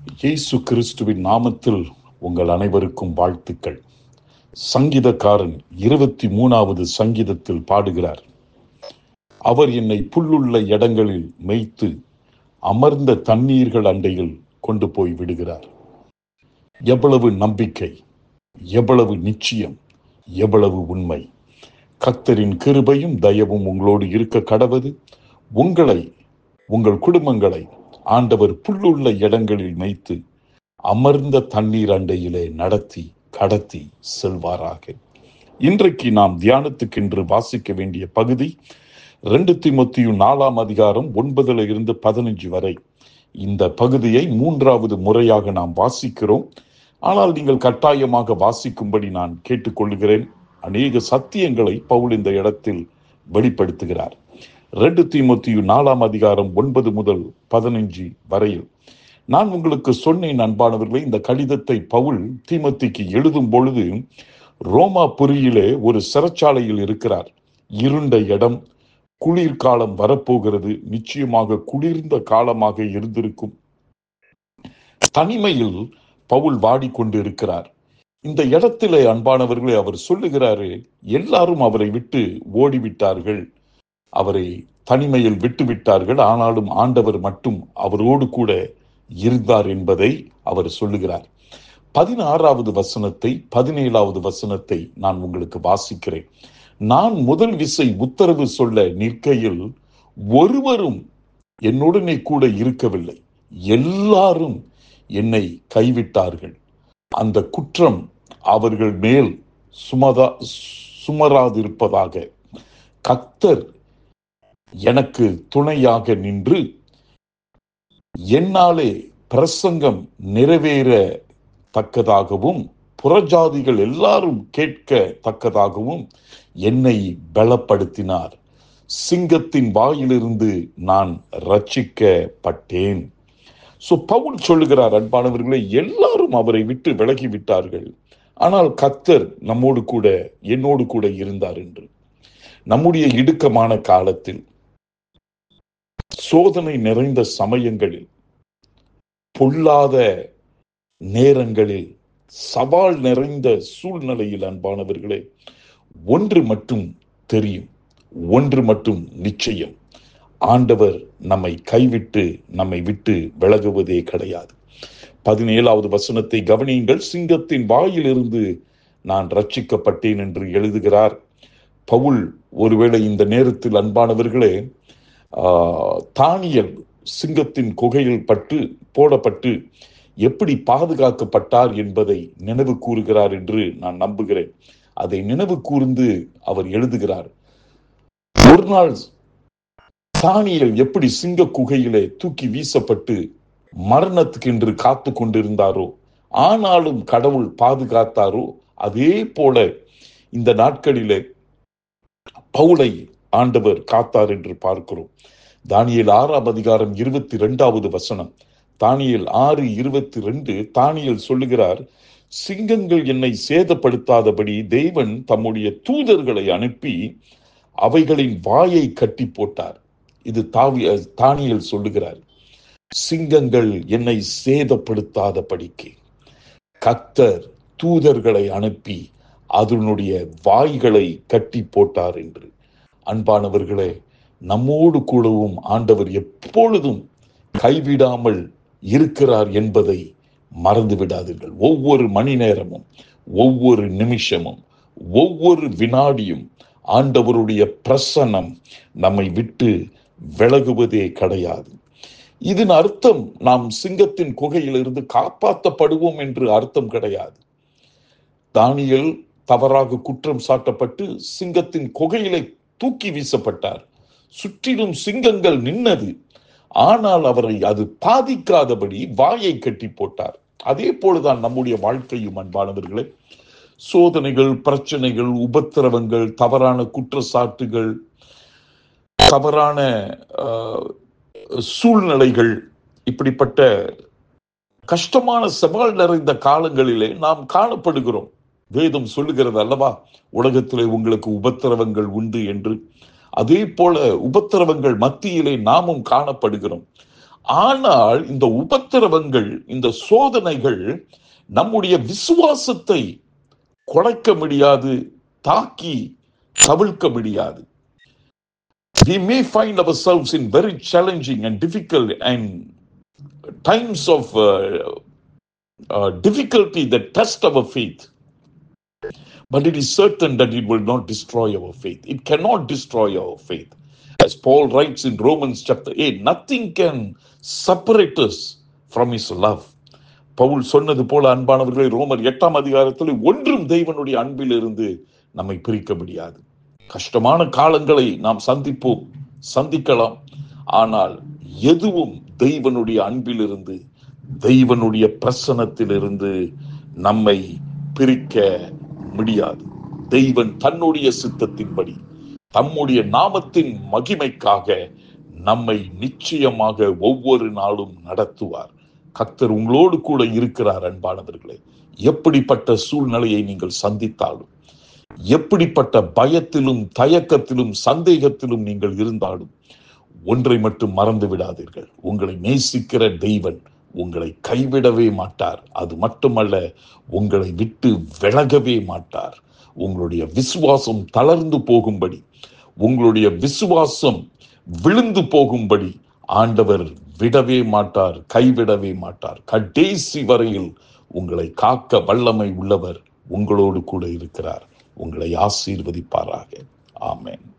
இயேசு கிறிஸ்துவின் நாமத்தில் உங்கள் அனைவருக்கும் வாழ்த்துக்கள் சங்கீதக்காரன் இருபத்தி மூணாவது சங்கீதத்தில் பாடுகிறார் அவர் என்னை புல்லுள்ள இடங்களில் மேய்த்து அமர்ந்த தண்ணீர்கள் அண்டையில் கொண்டு போய் விடுகிறார் எவ்வளவு நம்பிக்கை எவ்வளவு நிச்சயம் எவ்வளவு உண்மை கத்தரின் கிருபையும் தயவும் உங்களோடு இருக்க கடவது உங்களை உங்கள் குடும்பங்களை ஆண்டவர் புல்லுள்ள இடங்களில் மேய்த்து அமர்ந்த தண்ணீர் அண்டையிலே நடத்தி கடத்தி செல்வாராக இன்றைக்கு நாம் தியானத்துக்கென்று வாசிக்க வேண்டிய பகுதி ரெண்டு திமுத்தியும் நாலாம் அதிகாரம் ஒன்பதுல இருந்து பதினஞ்சு வரை இந்த பகுதியை மூன்றாவது முறையாக நாம் வாசிக்கிறோம் ஆனால் நீங்கள் கட்டாயமாக வாசிக்கும்படி நான் கேட்டுக்கொள்கிறேன் அநேக சத்தியங்களை பவுல் இந்த இடத்தில் வெளிப்படுத்துகிறார் ரெண்டு தீமோத்தியு நாலாம் அதிகாரம் ஒன்பது முதல் பதினஞ்சு வரையில் நான் உங்களுக்கு சொன்னேன் அன்பானவர்களே இந்த கடிதத்தை பவுல் தீமத்திக்கு எழுதும் பொழுது ரோமா புரியிலே ஒரு சிறைச்சாலையில் இருக்கிறார் இருண்ட இடம் குளிர்காலம் வரப்போகிறது நிச்சயமாக குளிர்ந்த காலமாக இருந்திருக்கும் தனிமையில் பவுல் வாடிக்கொண்டு இருக்கிறார் இந்த இடத்திலே அன்பானவர்களே அவர் சொல்லுகிறாரு எல்லாரும் அவரை விட்டு ஓடிவிட்டார்கள் அவரை தனிமையில் விட்டு விட்டார்கள் ஆனாலும் ஆண்டவர் மட்டும் அவரோடு கூட இருந்தார் என்பதை அவர் சொல்லுகிறார் பதினாறாவது வசனத்தை பதினேழாவது வசனத்தை நான் உங்களுக்கு வாசிக்கிறேன் நான் முதல் விசை உத்தரவு சொல்ல நிற்கையில் ஒருவரும் என்னுடனே கூட இருக்கவில்லை எல்லாரும் என்னை கைவிட்டார்கள் அந்த குற்றம் அவர்கள் மேல் சுமதா சுமராதிருப்பதாக கத்தர் எனக்கு துணையாக நின்று என்னாலே பிரசங்கம் நிறைவேற தக்கதாகவும் புறஜாதிகள் எல்லாரும் கேட்க தக்கதாகவும் என்னை பலப்படுத்தினார் சிங்கத்தின் வாயிலிருந்து நான் ரட்சிக்கப்பட்டேன் சோ பவுல் சொல்லுகிறார் அன்பானவர்களே எல்லாரும் அவரை விட்டு விலகி விட்டார்கள் ஆனால் கத்தர் நம்மோடு கூட என்னோடு கூட இருந்தார் என்று நம்முடைய இடுக்கமான காலத்தில் சோதனை நிறைந்த சமயங்களில் பொல்லாத நேரங்களில் சவால் நிறைந்த சூழ்நிலையில் அன்பானவர்களே ஒன்று மட்டும் தெரியும் ஒன்று மட்டும் நிச்சயம் ஆண்டவர் நம்மை கைவிட்டு நம்மை விட்டு விலகுவதே கிடையாது பதினேழாவது வசனத்தை கவனியுங்கள் சிங்கத்தின் வாயிலிருந்து நான் ரட்சிக்கப்பட்டேன் என்று எழுதுகிறார் பவுல் ஒருவேளை இந்த நேரத்தில் அன்பானவர்களே தானியல் சிங்கத்தின் குகையில் பட்டு போடப்பட்டு எப்படி பாதுகாக்கப்பட்டார் என்பதை நினைவு கூறுகிறார் என்று நான் நம்புகிறேன் அதை நினைவு கூர்ந்து அவர் எழுதுகிறார் ஒரு நாள் தானியல் எப்படி சிங்க குகையிலே தூக்கி வீசப்பட்டு மரணத்துக்கு என்று காத்து கொண்டிருந்தாரோ ஆனாலும் கடவுள் பாதுகாத்தாரோ அதே போல இந்த நாட்களிலே பவுலை ஆண்டவர் காத்தார் என்று பார்க்கிறோம் தானியல் ஆறாம் அதிகாரம் இருபத்தி இரண்டாவது வசனம் தானியல் ஆறு இருபத்தி ரெண்டு தானியல் சொல்லுகிறார் சிங்கங்கள் என்னை சேதப்படுத்தாதபடி தேவன் தம்முடைய தூதர்களை அனுப்பி அவைகளின் வாயை கட்டி போட்டார் இது தாவி தானியல் சொல்லுகிறார் சிங்கங்கள் என்னை சேதப்படுத்தாதபடிக்கு கத்தர் தூதர்களை அனுப்பி அதனுடைய வாய்களை கட்டி போட்டார் என்று அன்பானவர்களே நம்மோடு கூடவும் ஆண்டவர் எப்பொழுதும் கைவிடாமல் இருக்கிறார் என்பதை மறந்து விடாதீர்கள் ஒவ்வொரு மணி நேரமும் ஒவ்வொரு நிமிஷமும் ஒவ்வொரு வினாடியும் ஆண்டவருடைய பிரசன்னம் நம்மை விட்டு விலகுவதே கிடையாது இதன் அர்த்தம் நாம் சிங்கத்தின் குகையிலிருந்து காப்பாற்றப்படுவோம் என்று அர்த்தம் கிடையாது தானியல் தவறாக குற்றம் சாட்டப்பட்டு சிங்கத்தின் குகையிலே தூக்கி வீசப்பட்டார் சுற்றிலும் சிங்கங்கள் நின்னது ஆனால் அவரை அது பாதிக்காதபடி வாயை கட்டி போட்டார் அதே போலதான் நம்முடைய வாழ்க்கையும் அன்பானவர்களே சோதனைகள் பிரச்சனைகள் உபத்திரவங்கள் தவறான குற்றச்சாட்டுகள் தவறான சூழ்நிலைகள் இப்படிப்பட்ட கஷ்டமான சவால் நிறைந்த காலங்களிலே நாம் காணப்படுகிறோம் வேதம் சொல்லுகிறது அல்லவா உலகத்திலே உங்களுக்கு உபத்திரவங்கள் உண்டு என்று அதே போல உபத்திரவங்கள் மத்தியிலே நாமும் காணப்படுகிறோம் ஆனால் இந்த உபத்திரவங்கள் இந்த சோதனைகள் நம்முடைய விசுவாசத்தை குறைக்க முடியாது தாக்கி கவிழ்க்க முடியாது we may find ourselves in very challenging and difficult and times of uh, uh, difficulty that test our faith. But it is certain that it will not destroy our faith. It cannot destroy our faith. As Paul writes in Romans chapter 8, nothing can separate us from his love. Pavul சொன்னது போல அன்பானவர்களை ரோமர் எட்டாம் அதிகாரத்தில் ஒன்றும் தெய்வனுடைய அன்பிலிருந்து நம்மை பிரிக்க முடியாது கஷ்டமான காலங்களை நாம் சந்திப்போம் சந்திக்கலாம் ஆனால் எதுவும் தெய்வனுடைய அன்பிலிருந்து தெய்வனுடைய பிரசனத்திலிருந்து நம்மை பிரிக்க முடியாது தெய்வன் தன்னுடைய சித்தத்தின்படி தம்முடைய நாமத்தின் மகிமைக்காக நம்மை நிச்சயமாக ஒவ்வொரு நாளும் நடத்துவார் கத்தர் உங்களோடு கூட இருக்கிறார் அன்பானவர்களே எப்படிப்பட்ட சூழ்நிலையை நீங்கள் சந்தித்தாலும் எப்படிப்பட்ட பயத்திலும் தயக்கத்திலும் சந்தேகத்திலும் நீங்கள் இருந்தாலும் ஒன்றை மட்டும் மறந்து விடாதீர்கள் உங்களை நேசிக்கிற தெய்வன் உங்களை கைவிடவே மாட்டார் அது மட்டுமல்ல உங்களை விட்டு விலகவே மாட்டார் உங்களுடைய விசுவாசம் தளர்ந்து போகும்படி உங்களுடைய விசுவாசம் விழுந்து போகும்படி ஆண்டவர் விடவே மாட்டார் கைவிடவே மாட்டார் கடைசி வரையில் உங்களை காக்க வல்லமை உள்ளவர் உங்களோடு கூட இருக்கிறார் உங்களை ஆசீர்வதிப்பாராக ஆமென்